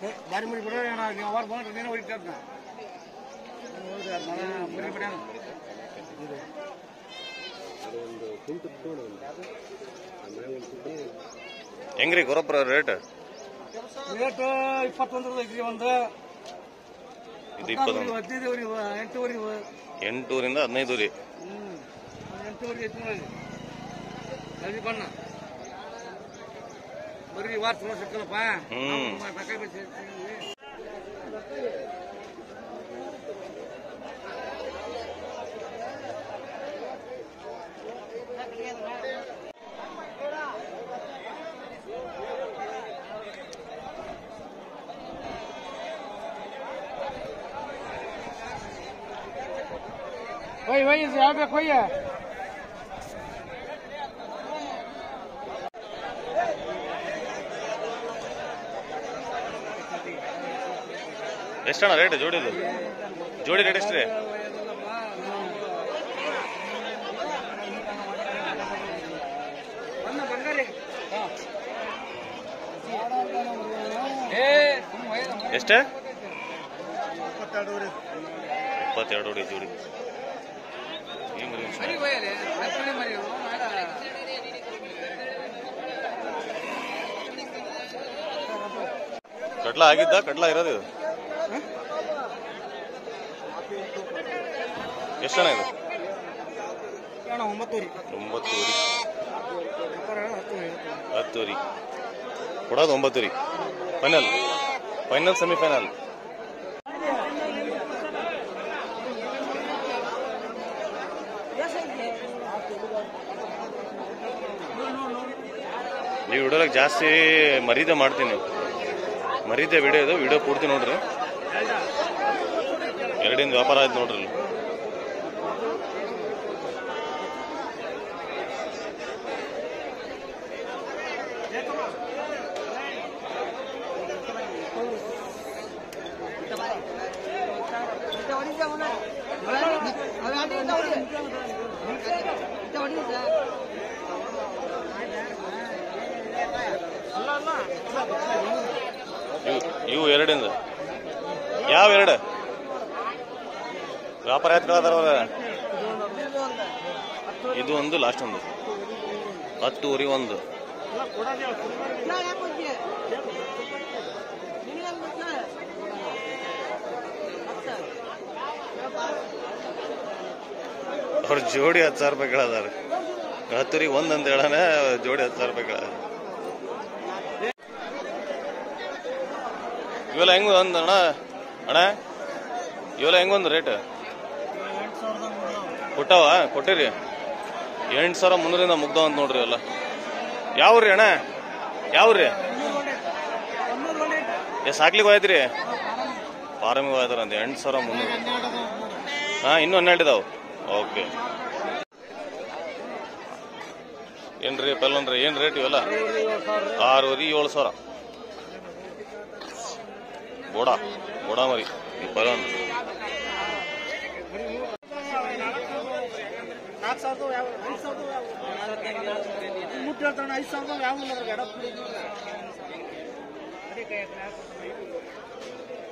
ದಾರಿ ಮುರಿ ಬಿಡ ನೀವು ಅವಾಗ ಬಂದ್ರೆ ನೀನು ಹೊಡಿತಾ ಇದ್ನ ಮುರಿ ಬಿಡ ಹೆಂಗ್ರಿ ಗೊರಪ್ಪ ರೇಟ್ ರೇಟ್ ಇಪ್ಪತ್ತೊಂದು ಐತ್ರಿ ಒಂದು ಇದು ಇಪ್ಪತ್ತೊಂದು ಹದಿನೈದು ಎಂಟೂವರೆ ಎಂಟೂರಿಂದ ಹದಿನೈದು ರೀ ಹ್ಮ್ ಎಂಟೂವರೆ ಐತಿ ನೋಡಿ ಹಳದಿ ಬಣ್ಣ ಬರ್ರಿ ವಾರ ಚಲೋ ಸಿಕ್ಕಲ್ಲಪ್ಪ ಹ್ಮ್. ಬೇಕಾಗಿ ಬರ್ತೀವಿ ಒಯ್ ಒಯ್ ಯಾವ್ಬೇಕು ಒಯ್ಯ ಎಷ್ಟಣ್ಣ ರೇಟ್ ಜೋಡಿದು ಜೋಡಿ ರೇಟ್ ಎಷ್ಟು ರೀ ಬಣ್ಣ ಬಂಗಾರಿ ಏ ಎಷ್ಟೇ ಇಪ್ಪತ್ತೆರಡು ಇಪ್ಪತ್ತೆರಡು ನೋಡಿ ಜೋಡಿ ಹೆಂಗ್ರಿ ಮರಿ ಒಯ್ಯಲೆ ಮರಿ ಮರಿ ಕಡ್ಲ ಆಗಿದ್ದ ಕಡ್ಲ ಇರೋದು ಇದು ಎಷ್ಟಣ್ಣ ಇದು ಅಣ್ಣ ಒಂಬತ್ತೂರಿ ಒಂಬತ್ತು ರೀ ವ್ಯಾಪಾರ ಹತ್ತು ಹತ್ತು ರೀ ಕೊಡೋದು ಒಂಬತ್ತು ರೀ ಫೈನಲ್ ಫೈನಲ್ ಸೆಮಿಫೈನಲ್ ಈ ವಿಡಿಯೋದಾಗ ಜಾಸ್ತಿ ಮರೀದೆ ಮಾಡ್ತೀನಿ ಮರೀದೆ ವಿಡಿಯೋ ಇದು ವಿಡಿಯೋ ಪೂರ್ತಿ ನೋಡ್ರಿ ಎರಡಿಂದ ವ್ಯಾಪಾರ ಆಯ್ತು ನೋಡ್ರಿ ಇಲ್ಲಿ. ಇವು ಇವು ಎರಡಿಂದ ಯಾವ ಎರಡು ವ್ಯಾಪಾರ ಎತ್ಕೊಳ್ಳೋದಾರ ಇದು ಒಂದು ಲಾಸ್ಟ್ ಒಂದು ಹತ್ತುವರೆ ಒಂದು ಅವ್ರ ಜೋಡಿ ಹತ್ತು ಸಾವಿರ ರೂಪಾಯಿ ಕೇಳದಾರ ಹತ್ತುವರೆಗೆ ಒಂದ್ ಅಂತ ಹೇಳಾನ ಜೋಡಿ ಹತ್ತು ಸಾವಿರ ರೂಪಾಯಿ ಕೇಳ ಇವೆಲ್ಲ ಹೆಂಗ ಒಂದ್ ಅಣ್ಣ ಅಣ್ಣ ಇವೆಲ್ಲ ಹೆಂಗ ಒಂದು ರೇಟ್ ಕೊಟ್ಟವ ಕೊಟ್ಟಿರಿ ಎಂಟು ಸಾವಿರ ಮುನ್ನೂರಿಂದ ಮುಗ್ದವ ಅಂತ ನೋಡ್ರಿ ಎಲ್ಲ ಯಾವ್ರಿ ಅಣ್ಣ ಯಾವ್ರಿ ಎಷ್ಟು ಸಾಕ್ಲಿಕ್ಕೆ ಹೋಯ್ತ್ರಿ ಫಾರಮಿಗೆ ಹೋಯ್ತಾರಂತ ಎಂಟು ಸಾವಿರ ಮುನ್ನೂರು ಹಾ ಇನ್ನೂ ಹನ್ನೆರಡು ಇದಾವೆ ಓಕೆ ಏನ್ರಿ ಪೆಲ್ಲನ್ರಿ ಏನ್ ರೇಟ್ ಇವೆಲ್ಲ ಆರೂವರೆ ಏಳು ಸಾವಿರ ಬೋಡ ಬೋಡ ಮರಿ ಈ ಪೆಲ್ಲನ್ ನಾಲ್ಕು ಸಾವಿರದ ಯಾವ ಐದು ಸಾವಿರದ ಯಾವ ಮುಟ್ಟು ಹೇಳ್ತಾನೆ ಐದು ಸಾವಿರದ ಯಾವ ಇಲ್ಲ ಅದ್ರಾಗ ಎಡ ಪುಡಿ ಇಲ್ಲ. ಅದೇ ಕೈ ಹಾಕ್ರಿ, ಹಾಕ್ರಿ.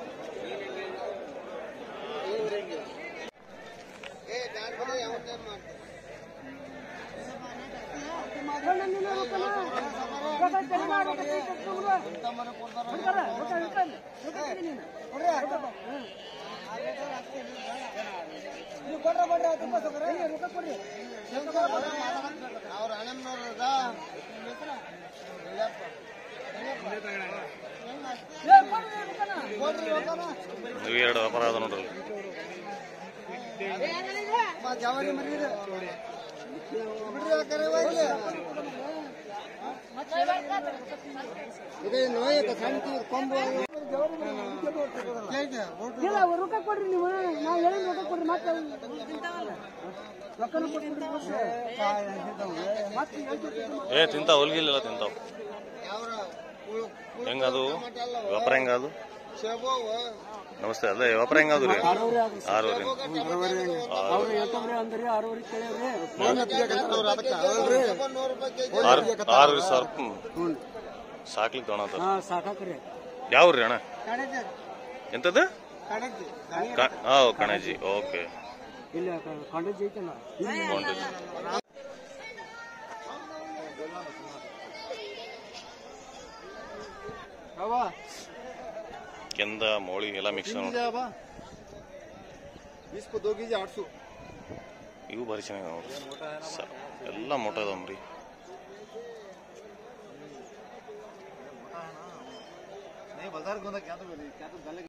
ನೀವು ಎರಡು ವ್ಯಾಪಾರ ಅದ ನೋಡ್ರಿ ಇಲ್ಲ ರೊಕ್ಕ ಕೊಡ್ರಿ ನೀವು ನಾವು ಹೇಳಿದ ರೊಕ್ಕ ಕೊಡ್ರಿ ಮತ್ತೆ ರೊಕ್ಕನ ಕೊಟ್ಬಿಡ್ರಿ ಮತ್ತೆ ಏ ತಿಂತಾವ ಹೊಲ್ಗಿಲ್ಲ ತಿಂತಾವ ಹೆಂಗದು ವ್ಯಾಪಾರ ಹೆಂಗದು ನಮಸ್ತೆ ಅದೇ ವ್ಯಾಪಾರ ಹೆಂಗದು ರೀ ಆರೂವರೆ ಹೇಳ್ತವ್ರಿ ಅಂದ್ರಿ ಆರೂವರೆ ಕೇಳವ್ರಿ ಆರು ಆರೂವರೆ ಸಾವಿರ ಹ್ಮ್. ಸಾಕ್ಲಿಕ್ಕೆ ತೊಗೊಳತ್ತ ಹಾ ಸಾಕಾಕ್ರಿ ಯಾವ್ರಿ ಅಣ್ಣ ಕಣಜಿ ಎಂತದ್ದು ಕಣಜಿ ಕ- ಹಾಂ ಕಣಜಿ ಓಕೆ ಇಲ್ಲಿ ಕಾಂಟ್ಯಾಕ್ಟ್ ಐತಲ್ಲ ಬಾಬಾ ಕೆಂದ ಮೋಳಿ ಎಲ್ಲ ಮಿಕ್ಸ್ ನೋಡಿ ಬಾಬಾ इसको दो कीजिए आठ सौ ಇವು ಭಾರಿ ಚೆನ್ನಾಗಿ ನೋಡ್ರಿ ಸ- ಎಲ್ಲ ಮೊಟ್ಟ ಅದಾವ್ರಿ नहीं बाजार को क्या तो बोले क्या तो गले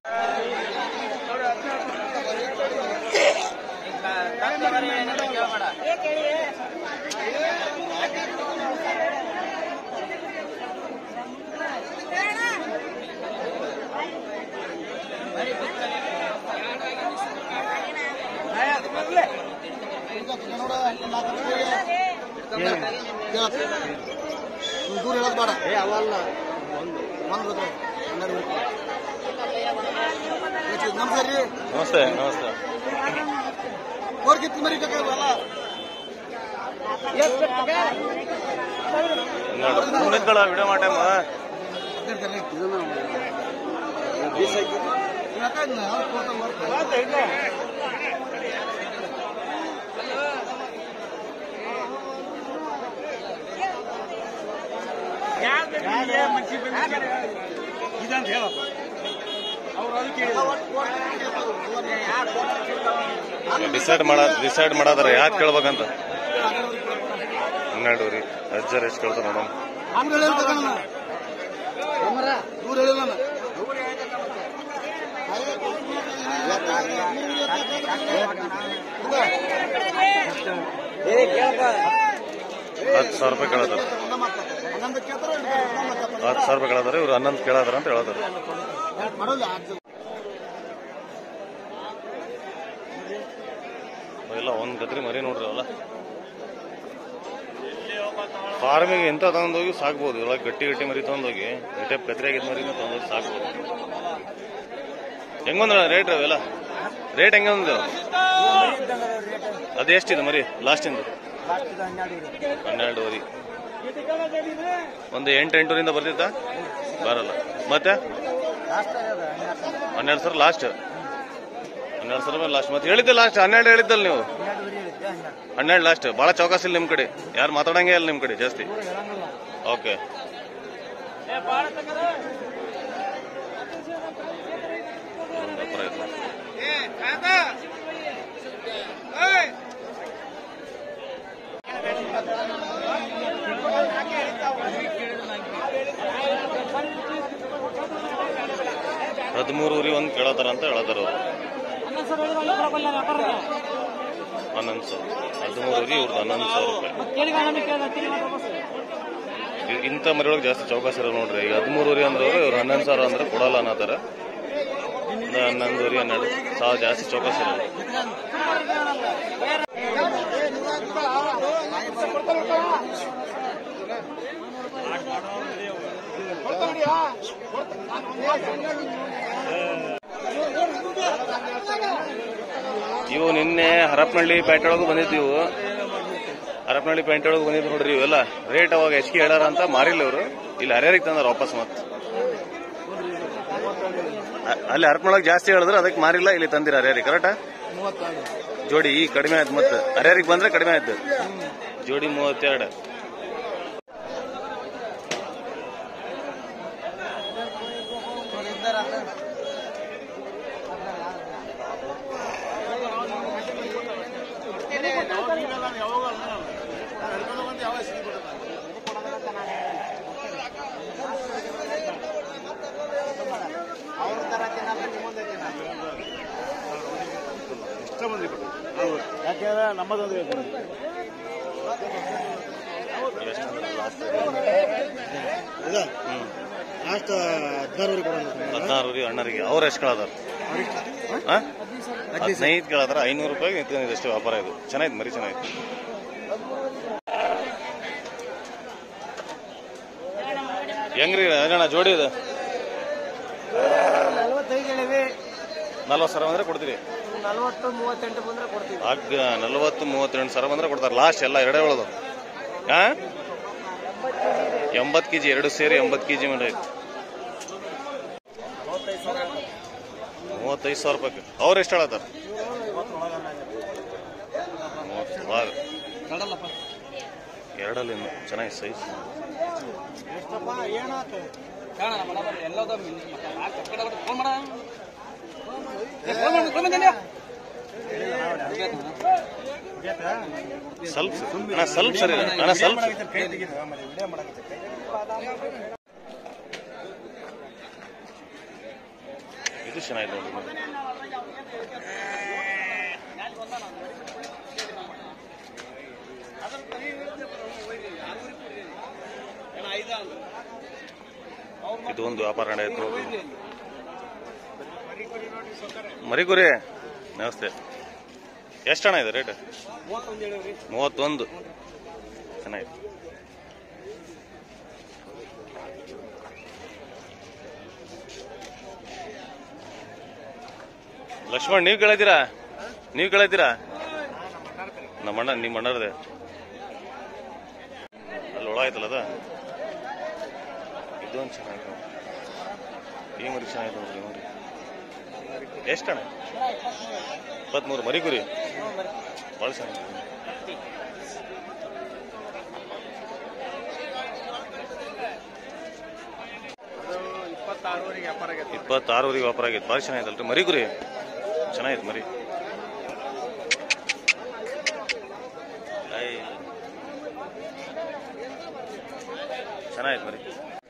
ದೂರ ಹೇಳೋದು ಬೇಡ ಏ ಅವಲ್ಲ ಒಂದು ಹನ್ನೆರಡು ನಮಸ್ಕಾರ ರೀ ನಮಸ್ತೆ ನಮಸ್ತೆ ಕೋರ್ಗಿತ್ತು ಮರಿ ಬೇಕಾಗಲ್ಲ ನಿಂತ್ಕೊಳ್ಳ ವಿಡಿಯೋ ಮಾಡಮ್ಮ ಇದಂತ ಹೇಳ ಅವ್ರು ಅದು ಕೇಳಿದ್ರು ಡಿಸೈಡ್ ಮಾಡ ಡಿಸೈಡ್ ಮಾಡಾದ್ರ ಯಾಕೆ ಕೇಳ್ಬೇಕಂತ ಹನ್ನೆರಡು ರೀ ಅಜ್ಜರ್ ಎಷ್ಟು ಕೇಳ್ತಾರ ನೋಡಮ್ ಹಂಗೆ ಹೇಳಿಲ್ಲ ತಗೊಂಡ ದೂರ ಹೇಳಿಲ್ಲ ನಾನು. ಹತ್ತು ಸಾವಿರ ರೂಪಾಯಿ ಕೇಳತ್ತಾರ ಒಂದ ಮಾತು. ಹನ್ನೊಂದು ಕೇಳ್ತಾರೋ ಒಂದ ಮಾತು. ಹತ್ತು ಸಾವಿರ ರೂಪಾಯಿ ಕೇಳತ್ತಾರ ಇವ್ರು ಹನ್ನೊಂದು ಕೇಳತ್ತಾರ ಅಂತ ಹೇಳತ್ತಾರ ಮಾಡೋಲ್ಲ ಆಜು. ಎಲ್ಲ ಒಂದ್ ಗದ್ರಿ ಮರಿ ನೋಡ್ರಿ ಅಲ್ಲ ಫಾರ್ಮಿಗೆ ಎಂತ ತಗೊಂಡೋಗಿ ಸಾಕ್ಬೋದು ಇವಾಗ ಗಟ್ಟಿ ಗಟ್ಟಿ ಮರಿ ತಗೊಂಡೋಗಿ ಈ ಟೈಪ್ ಕತ್ರಿ ಆಗಿದ್ ಮರಿನ ತಗೊಂಡೋಗಿ ಸಾಕ್ಬೋದು ಹೆಂಗೊಂದ್ರ ರೇಟ್ ಅವೆಲ್ಲ ರೇಟ್ ಹೆಂಗೊಂದು ಅದು ಎಷ್ಟಿದೆ ಮರಿ ಲಾಸ್ಟ್ ಇಂದು ಹನ್ನೆರಡುವರೆ ಒಂದು ಎಂಟು ಎಂಟೂರಿಂದ ಬರ್ತಿತ್ತಾ ಬರಲ್ಲ ಮತ್ತೆ ಹನ್ನೆರಡು ಸಾವಿರ ಲಾಸ್ಟ್ ಹನ್ನೆರಡು ಸಾವಿರ ಲಾಸ್ಟ್ ಮತ್ತೆ ಹೇಳಿದ್ದೆ ಲಾಸ್ಟ್ ಹನ್ನೆರಡು ಹೇಳಿದ್ದಲ್ಲ ನೀವು ಹನ್ನೆರಡು ಲಾಸ್ಟ್ ಭಾಳ ಚೌಕಾಸ್ ಇಲ್ಲ ನಿಮ್ ಕಡೆ ಯಾರು ಮಾತಾಡಂಗೆ ಇಲ್ಲ ನಿಮ್ ಕಡೆ ಜಾಸ್ತಿ ಓಕೆ ಹದಿಮೂರು ಊರಿ ಒಂದು ಕೇಳತ್ತಾರ ಅಂತ ಹೇಳತ್ತಾರ ಅವರು ಹನ್ನೊಂದು ಸಾವಿರ ಹದಿಮೂರು ಊರಿ ಇವ್ರದ್ದು ಹನ್ನೊಂದು ಸಾವಿರ ರೂಪಾಯಿ ಇ- ಇಂಥ ಮರಿಯೊಳಗೆ ಜಾಸ್ತಿ ಚೌಕಾಸಿ ಇರೋ ನೋಡ್ರಿ ಈಗ ಹದಿಮೂರುವರೆ ಅಂದ್ರೆ ಅವ್ರು ಇವ್ರು ಹನ್ನೊಂದು ಸಾವಿರ ಅಂದ್ರೆ ಕೊಡಲ್ಲ ಅನ್ನತ್ತಾರ ಇನ್ನು ಹನ್ನೊಂದುವರೆ ಹನ್ನೆರಡು ಸಾವಿರ ಜಾಸ್ತಿ ಚೌಕಾಸಿ ಇರೋದು ಇವು ನಿನ್ನೆ ಹರಪನಹಳ್ಳಿ ಪೇಟೆ ಒಳಗೂ ಬಂದಿದ್ದು ಇವು ಹರಪನಹಳ್ಳಿ ಪೇಟೆ ಒಳಗೆ ಬಂದಿದ್ದು ನೋಡ್ರಿ ಇವೆಲ್ಲ ರೇಟ್ ಅವಾಗ ಹೆಚ್ಚಿಗೆ ಹೇಳಾರ ಅಂತ ಮಾರಿಲ್ಲ ಇವರು ಇಲ್ಲಿ ಹರಿಹರಿಗೆ ತಂದಾರ ವಾಪಸ್ ಮತ್ತೆ ಅ- ಅಲ್ಲಿ ಹರಪನೊಳಗೆ ಜಾಸ್ತಿ ಹೇಳಿದ್ರೆ ಅದಕ್ಕೆ ಮಾರಿಲ್ಲ ಇಲ್ಲಿ ತಂದಿರ ಹರಿಹರಿಗೆ ಕರೆಕ್ಟಾ ಜೋಡಿ ಈ ಕಡಿಮೆ ಆಯ್ತು ಮತ್ತೆ ಹರಿಹರಿಗೆ ಬಂದ್ರೆ ಕಡಿಮೆ ಆಯ್ತು ಜೋಡಿ ಮೂವತ್ತೆರಡು ಯಾಕೆಂದ್ರೆ ನಮ್ಮದೊಂದು ಇದು ಲಾಸ್ಟ್ ಹದಿನಾರೂವರೆ ಕೊಡೋಣ ಹದಿನಾರು ರೀ ಅಣ್ಣರಿಗೆ ಅವ್ರು ಎಷ್ಟು ಕೇಳದಾರ ಹದಿನೈದು ಕೇಳದಾರ ಐನೂರು ರೂಪಾಯಿ ನಿಂತ್ಕೊಂಡಿದೆ ಅಷ್ಟೇ ವ್ಯಾಪಾರ ಇದು ಚೆನ್ನಾಗಿತ್ತು ಮರಿ ಚೆನ್ನಾಗಿತ್ತು ಹೆಂಗ್ರಿ ಅಣ್ಣ ಜೋಡಿ ಇದು ನಲವತ್ತೈದು ಹೇಳಿವಿ ನಲ್ವತ್ತು ಸಾವಿರ ಬಂದ್ರೆ ಕೊಡ್ತೀರಿ ನಲವತ್ತು ಮೂವತ್ತೆಂಟು ಬಂದ್ರೆ ಕೊಡ್ತೀವಿ ಆಗ ನಲವತ್ತು ಮೂವತ್ತೆರಡು ಸಾವಿರ ಬಂದ್ರೆ ಕೊಡ್ತಾರೆ ಲಾಸ್ಟ್ ಎಲ್ಲ ಎರಡೇ ಉಳದು ಹಾ ಎಂಬತ್ತು ಕೆಜಿ ಎರಡು ಸೇರಿ ಎಂಬತ್ತು ಕೆಜಿ ಮೇಲೆ ಐತಿ ಮೂವತ್ತೈದು ಸಾವಿರ ರೂಪಾಯಿ ಅವ್ರು ಎಷ್ಟು ಹೇಳತ್ತಾರ ಮೂವತ್ತು ಒಳಗೆ ಕಡಲಪ್ಪ ಎರಡಲ್ಲಿ ಚೆನ್ನಾಗಿ ಸೈಜ್ ಎಷ್ಟಪ್ಪ ಏನಾಯ್ತು ಕಾಣ ಎಲ್ಲದ ಫೋನ್ ಮಾಡ ಸ್ವಲ್ಪ ಅಣ್ಣ ಸ್ವಲ್ಪ ಸರಿ ಅಣ್ಣ ಸ್ವಲ್ಪ ಇದು ಚೆನ್ನಾಗಿದೆ ನೋಡಿ ಇದು ಒಂದು ವ್ಯಾಪಾರ ನಡೆಯಿತು ಮರಿಗುರಿ ನಮಸ್ತೆ ಎಷ್ಟು ಹಣ ಇದೆ ರೇಟ್ ಮೂವತ್ತೊಂದು ಹೇಳಿವ್ರಿ ಮೂವತ್ತೊಂದು ಚೆನ್ನಾಗಿದೆ ಲಕ್ಷ್ಮಣ್ ನೀವು ಕೇಳತ್ತೀರಾ ನೀವು ಕೇಳತ್ತೀರಾ ನಮ್ಮ ಅಣ್ಣ ನಿಮ್ಮ ಅಣ್ಣರದೆ ಅಲ್ಲಿ ಒಳ ಆಯ್ತಲ್ಲ ಅದ ಇದೊಂದು ಚೆನ್ನಾಗಿದೆ ನೋಡಿ. ಈ ಮರಿ ಚೆನ್ನಾಗಿದೆ ನೋಡ್ರಿ ಈ ಮರಿ ಎಷ್ಟಣ್ಣ ಇಪ್ಪತ್ಮೂರು ಮರಿ ಕುರಿ ಭಾಳ ಚೆನ್ನಾಗಿದೆ ಇಪ್ಪತ್ತಾರೂವರೆಗೆ ವ್ಯಾಪಾರ ಆಗೈತೆ ಇಪ್ಪತ್ತಾರೂವರೆಗೆ ವ್ಯಾಪಾರ ಆಗೈತೆ ಭಾಳ ಚೆನ್ನಾಗಿದಲ್ರಿ ಮರಿ ಗುರಿ ಚೆನ್ನಾಗಿದೆ ಮರಿ ಐ. ಚೆನ್ನಾಗಿದೆ ಮರಿ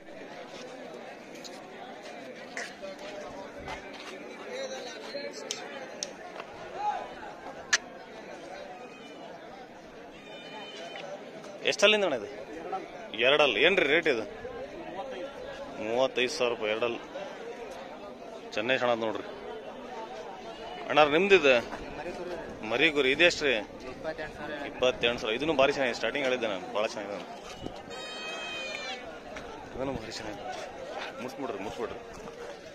ಎಷ್ಟಲ್ಲಿಂದ ಅಣ್ಣ ಇದು ಎರಡಲ್ಲ ಏನ್ರಿ ರೇಟ್ ಇದು ಮೂವತ್ತೈದು ಸಾವಿರ ರೂಪಾಯಿ ಎರಡಲ್ಲ ಚೆನ್ನೈ ಸಣ್ಣ ನೋಡ್ರಿ ಅಣ್ಣಾರ ನಿಮ್ದಿದೆ ಮರಿ ಗುರಿ ಇದೆಷ್ಟು ರೀ ಇಪ್ಪತ್ತೆಂಟು ಸಾವಿರ ಇದನ್ನು ಭಾರಿ ಚೆನ್ನಾಗಿದೆ ಸ್ಟಾರ್ಟಿಂಗ್ ಹೇಳಿದ್ದೆ ನಾನು ಭಾಳ ಚೆನ್ನಾಗಿದೆ ನಾನು. ಇದನ್ನು ಭಾರಿ ಚೆನ್ನಾಗಿದೆ ಮುಟ್ಬಿಡ್ರಿ ಮುಟ್ಬಿಡ್ರಿ